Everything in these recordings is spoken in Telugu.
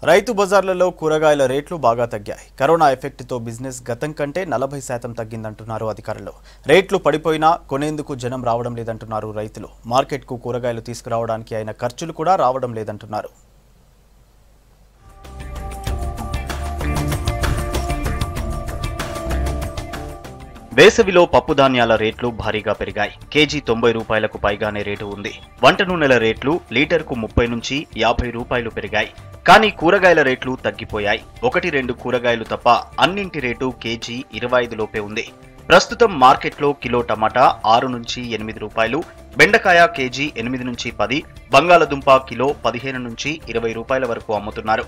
రైతు బజార్లలో కూరగాయల రేట్లు బాగా తగ్గాయి కరోనా ఎఫెక్ట్తో బిజినెస్ గతం కంటే నలభై శాతం తగ్గిందంటున్నారు అధికారులు రేట్లు పడిపోయినా కొనేందుకు జనం రావడం లేదంటున్నారు రైతులు మార్కెట్కు కూరగాయలు తీసుకురావడానికి అయిన ఖర్చులు కూడా రావడం లేదంటున్నారు వేసవిలో పప్పు ధాన్యాల రేట్లు భారీగా పెరిగాయి కేజీ తొంభై రూపాయలకు పైగానే రేటు ఉంది వంట నూనెల రేట్లు లీటర్కు ముప్పై నుంచి యాభై రూపాయలు పెరిగాయి కానీ కూరగాయల రేట్లు తగ్గిపోయాయి ఒకటి రెండు కూరగాయలు తప్ప అన్నింటి రేటు కేజీ ఇరవై ఐదు లోపే ఉంది ప్రస్తుతం మార్కెట్లో కిలో టమాటా ఆరు నుంచి ఎనిమిది రూపాయలు బెండకాయ కేజీ ఎనిమిది నుంచి పది బంగాళదుంప కిలో పదిహేను నుంచి ఇరవై రూపాయల వరకు అమ్ముతున్నారు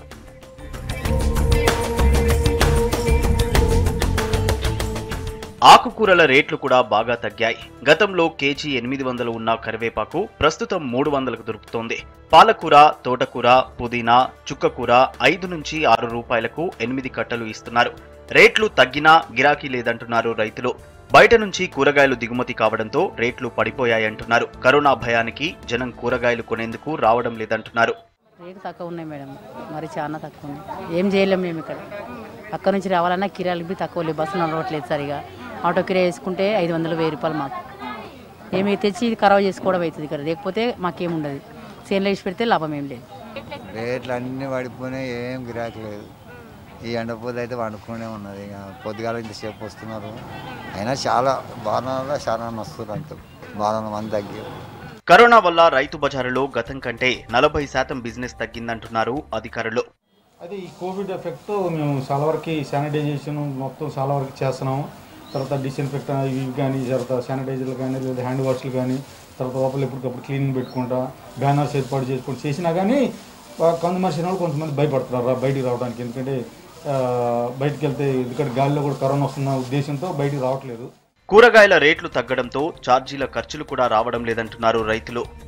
ఆకుకూరల రేట్లు కూడా బాగా తగ్గాయి గతంలో కేజీ ఎనిమిది వందలు ఉన్న కరివేపాకు ప్రస్తుతం మూడు వందలకు దొరుకుతోంది పాలకూర తోటకూర పుదీనా చుక్కకూర ఐదు నుంచి ఆరు రూపాయలకు ఎనిమిది కట్టలు ఇస్తున్నారు రేట్లు తగ్గినా గిరాకీ లేదంటున్నారు రైతులు బయట నుంచి కూరగాయలు దిగుమతి కావడంతో రేట్లు పడిపోయాయంటున్నారు కరోనా భయానికి జనం కూరగాయలు కొనేందుకు రావడం లేదంటున్నారు రేటు తక్కువ ఉన్నాయి మేడం మరి చాలా తక్కువ ఉన్నాయి ఏం చేయలేం మేము ఇక్కడ అక్కడ నుంచి రావాలన్నా కిరాయిలు బి తక్కువ లేవు బస్సు నడవట్లేదు సరిగా ఆటో కిరాయి వేసుకుంటే ఐదు వందలు వెయ్యి రూపాయలు మాకు ఏమి తెచ్చి ఇది ఖరాబ్ చేసుకోవడం అవుతుంది ఇక్కడ లేకపోతే మాకేముండదు సేన్లో వేసి పెడితే లాభం ఏం లేదు రేట్లు అన్నీ పడిపోయినాయి ఏం గిరాకీ లేదు ఈ ఎండపోతే అయితే వండుకునే ఉన్నది ఇక పొద్దుగాల ఇంతసేపు వస్తున్నారు అయినా చాలా బాణాలలో చాలా వస్తున్నారు అంత బాణాల మంది తగ్గి కరోనా వల్ల రైతు బజారులో గతం కంటే నలభై శాతం బిజినెస్ తగ్గిందంటున్నారు అధికారులు అది ఈ కోవిడ్ ఎఫెక్ట్ మేము చాలా వరకు శానిటైజేషన్ మొత్తం చాలా వరకు చేస్తున్నాము తర్వాత డిస్ఇన్ఫెక్ట్ ఇవి కానీ తర్వాత శానిటైజర్లు కానీ లేదా హ్యాండ్ వాష్లు కానీ తర్వాత లోపల ఎప్పటికప్పుడు క్లీనింగ్ పెట్టుకుంటా బ్యానర్స్ ఏర్పాటు చేసుకుంటూ చేసినా కానీ కన్మర్షన్ వాళ్ళు కొంతమంది భయపడుతున్నారు రా- బయటికి రావడానికి ఎందుకంటే ఆ, బయటికి వెళ్తే ఎందుకంటే గాలిలో కూడా కరోనా వస్తున్న ఉద్దేశంతో బయటికి రావట్లేదు కూరగాయల రేట్లు తగ్గడంతో ఛార్జీల ఖర్చులు కూడా రావడం లేదంటున్నారు రైతులు